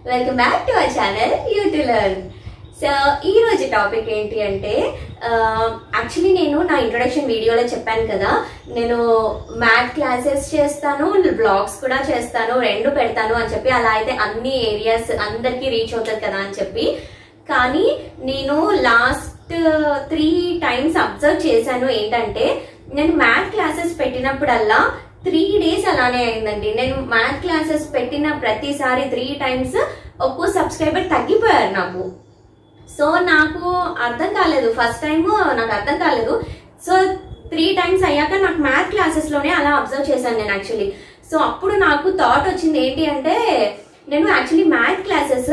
welcome back to our channel you to learn so ఈ రోజు topic ఏంటి అంటే యాక్చువల్లీ నేను నా ఇంట్రొడక్షన్ వీడియోలో చెప్పాను కదా నేను మ్యాథ్ క్లాసెస్ చేస్తాను బ్లాగ్స్ కూడా చేస్తాను రెండు పెడతాను అని చెప్పి అలా అయితే అన్ని ఏరియాస్ అందరికీ రీచ్ అవుతుంది కదా అని చెప్పి కానీ నేను లాస్ట్ త్రీ టైమ్స్ అబ్జర్వ్ చేశాను ఏంటంటే నేను మ్యాథ్ క్లాసెస్ పెట్టినప్పుడల్లా త్రీ డేస్ అలానే అయిందండి నేను మ్యాథ్ క్లాసెస్ పెట్టిన ప్రతిసారి త్రీ టైమ్స్ ఒక్కో సబ్స్క్రైబర్ తగ్గిపోయారు నాకు సో నాకు అర్థం కాలేదు ఫస్ట్ టైం నాకు అర్థం కాలేదు సో త్రీ టైమ్స్ అయ్యాక నాకు మ్యాథ్ క్లాసెస్ లోనే అలా అబ్జర్వ్ చేశాను నేను యాక్చువల్లీ సో అప్పుడు నాకు థాట్ వచ్చింది ఏంటి అంటే నేను యాక్చువల్లీ మ్యాథ్ క్లాసెస్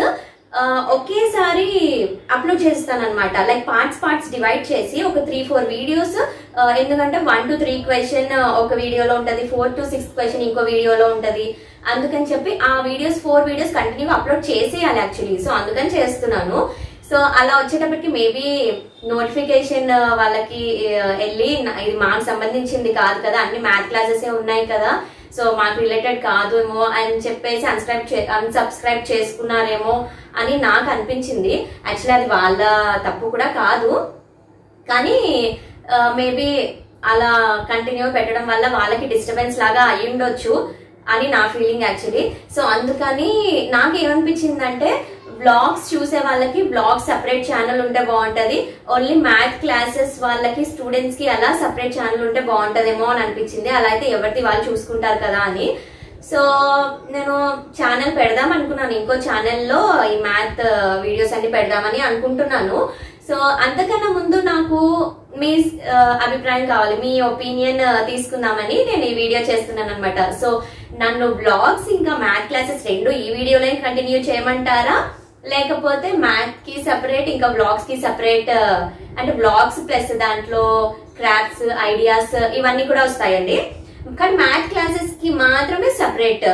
ఒకేసారి అప్లోడ్ చేస్తాను అనమాట లైక్ పార్ట్స్ పార్ట్స్ డివైడ్ చేసి ఒక త్రీ ఫోర్ వీడియోస్ ఎందుకంటే వన్ టు త్రీ క్వశ్చన్ ఒక వీడియోలో ఉంటది ఫోర్ టు సిక్స్త్ క్వశ్చన్ ఇంకో వీడియోలో ఉంటది అందుకని చెప్పి ఆ videos four videos continue upload చేసేయాలి యాక్చువల్లీ సో అందుకని చేస్తున్నాను సో అలా వచ్చేటప్పటికి మేబీ నోటిఫికేషన్ వాళ్ళకి ఆ, వెళ్ళి నా- ఇది మాకు సంబంధించింది కాదు కదా అన్ని మ్యాథ్ క్లాసెస్ ఉన్నాయి కదా సో మాకు రిలేటెడ్ కాదేమో అని చెప్పేసి అన్సబ్స్క్రైబ్ చే అన్సబ్స్క్రైబ్ చేసుకున్నారేమో అని నాకు అనిపించింది యాక్చువల్లీ అది వాళ్ళ తప్పు కూడా కాదు కానీ మేబీ అలా కంటిన్యూ పెట్టడం వల్ల వాళ్ళకి డిస్టర్బెన్స్ లాగా అయి ఉండొచ్చు అని నా ఫీలింగ్ యాక్చువల్లీ సో అందుకని నాకు ఏమనిపించిందంటే బ్లాగ్స్ చూసే వాళ్ళకి బ్లాగ్ సపరేట్ ఛానల్ ఉంటే బాగుంటది ఓన్లీ మ్యాథ్ క్లాసెస్ వాళ్ళకి స్టూడెంట్స్ కి అలా సపరేట్ ఛానల్ ఉంటే బాగుంటదేమో అని అనిపించింది అలా అయితే ఎవరిది వాళ్ళు చూసుకుంటారు కదా అని సో నేను ఛానల్ పెడదాం అనుకున్నాను ఇంకో ఛానల్లో ఈ మ్యాథ్ వీడియోస్ అన్ని పెడదామని అనుకుంటున్నాను సో అంతకన్నా ముందు నాకు మీ ఆ, అభిప్రాయం కావాలి మీ ఒపీనియన్ తీసుకుందామని నేను ఈ వీడియో చేస్తున్నాను అనమాట సో నన్ను బ్లాగ్స్ ఇంకా మ్యాథ్ క్లాసెస్ రెండు ఈ వీడియోలో కంటిన్యూ చేయమంటారా లేకపోతే మ్యాథ్ కి సపరేట్ ఇంకా బ్లాగ్స్ కి సపరేట్ అంటే బ్లాగ్స్ ప్లస్ దాంట్లో క్రాఫ్ట్స్ ఐడియాస్ ఇవన్నీ కూడా వస్తాయండి కానీ మ్యాథ్ క్లాసెస్ కి మాత్రమే సపరేట్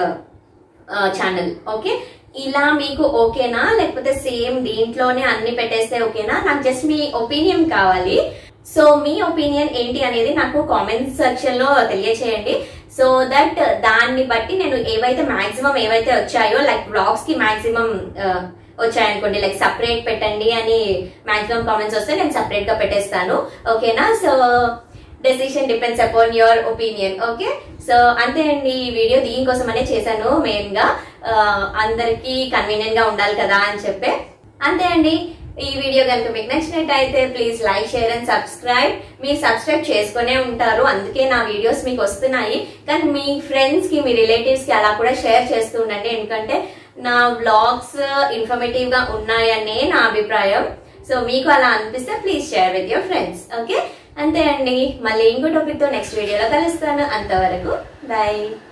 ఛానల్ ఓకే ఇలా మీకు ఓకేనా లేకపోతే సేమ్ దీంట్లోనే అన్ని పెట్టేస్తే ఓకేనా నాకు జస్ట్ మీ ఒపీనియన్ కావాలి సో మీ ఒపీనియన్ ఏంటి అనేది నాకు కామెంట్ సెక్షన్ లో తెలియచేయండి సో దట్ దాన్ని బట్టి నేను ఏవైతే మాక్సిమం ఏవైతే వచ్చాయో లైక్ బ్లాగ్స్ కి మాక్సిమం వచ్చాయనుకోండి లైక్ సపరేట్ పెట్టండి అని మాక్సిమం కామెంట్స్ వస్తే నేను సపరేట్ గా పెట్టేస్తాను ఓకేనా so decision depends upon your opinion okay so అంతే అండి ఈ వీడియో దీనికోసమనే చేశాను మెయిన్ గా ఆ, అందరికీ కన్వీనియంట్ గా ఉండాలి కదా అని చెప్పి అంతే అండి ఈ వీడియో కనుక మీకు నచ్చినట్టయితే please like share and subscribe మీరు సబ్స్క్రైబ్ చేసుకునే ఉంటారు అందుకే నా వీడియోస్ మీకు వస్తున్నాయి కానీ మీ ఫ్రెండ్స్ కి మీ రిలేటివ్స్ కి అలా కూడా షేర్ చేస్తూ ఉండండి ఎందుకంటే నా వ్లాగ్స్ ఇన్ఫర్మేటివ్ గా ఉన్నాయనే నా అభిప్రాయం సో మీకు అలా అనిపిస్తే please share with your friends okay అంతే అండి మళ్ళీ ఇంకో టాపిక్ తో నెక్స్ట్ వీడియోలో కలుస్తాను అంతవరకు బాయ్